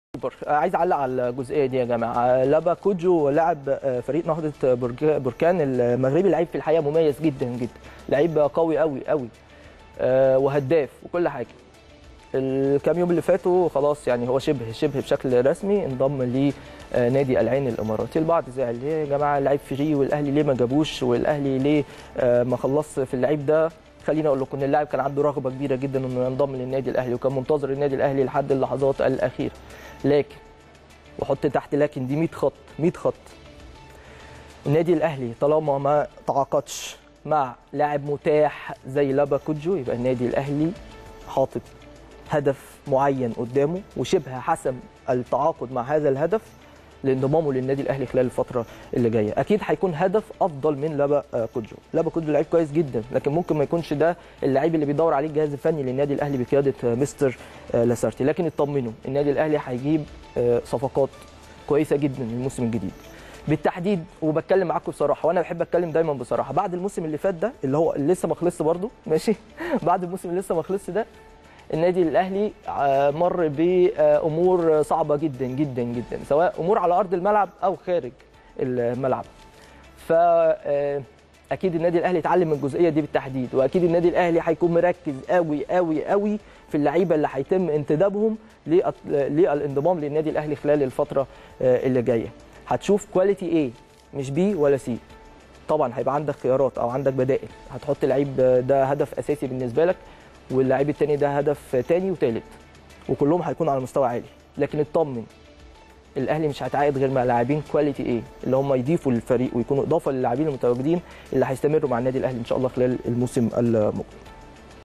سوبر عايز اعلق على الجزئيه دي يا جماعه لابا كوجو لاعب فريق نهضه برج- بركان المغربي لعيب في الحقيقه مميز جدا جدا لعيب قوي قوي قوي آه، وهداف وكل حاجه الكام يوم اللي فاتوا خلاص يعني هو شبه شبه بشكل رسمي انضم لنادي العين الاماراتي البعض زعل ليه يا جماعه لعيب فري والاهلي ليه ما جابوش والاهلي ليه آه، ما خلص في اللعيب ده خليني اقول لكم ان اللاعب كان عنده رغبه كبيره جدا انه ينضم للنادي الاهلي وكان منتظر النادي الاهلي لحد اللحظات الاخيره لكن وحط تحت لكن دي 100 خط 100 خط النادي الاهلي طالما ما تعاقدش مع لاعب متاح زي لابا كوجو يبقى النادي الاهلي حاطط هدف معين قدامه وشبه حسم التعاقد مع هذا الهدف لانضمامه للنادي الاهلي خلال الفتره اللي جايه اكيد هيكون هدف افضل من لابا آه، كوجو لابا كوجو لعيب كويس جدا لكن ممكن ما يكونش ده اللعيب اللي بيدور عليه الجهاز الفني للنادي الاهلي بقياده آه، مستر آه، لاسارتي لكن اطمنوا النادي الاهلي هيجيب آه، صفقات كويسه جدا للموسم الجديد بالتحديد وبتكلم معاكم بصراحه وانا بحب اتكلم دايما بصراحه بعد الموسم اللي فات ده اللي هو اللي لسه ما خلصش برده ماشي بعد الموسم اللي لسه ما خلصش ده النادي الاهلي آه، مر بامور صعبه جدا جدا جدا سواء امور على ارض الملعب او خارج الملعب ف آه، اكيد النادي الاهلي اتعلم من الجزئيه دي بالتحديد واكيد النادي الاهلي هيكون مركز قوي قوي قوي في اللعيبه اللي هيتم انتدابهم للأط- للانضمام للنادي الاهلي خلال الفتره آه، اللي جايه هتشوف كواليتي ايه مش بي ولا سي طبعا هيبقى عندك خيارات او عندك بدائل هتحط لعيب ده هدف اساسي بالنسبه لك واللعيب التاني ده هدف تاني وتالت وكلهم هيكونوا على مستوى عالي لكن اطمن الاهلي مش هيتعاقد غير مع لاعبين كواليتي ايه اللي هم يضيفوا للفريق ويكونوا اضافه للاعبين المتواجدين اللي هيستمروا مع النادي الاهلي ان شاء الله خلال الموسم المقبل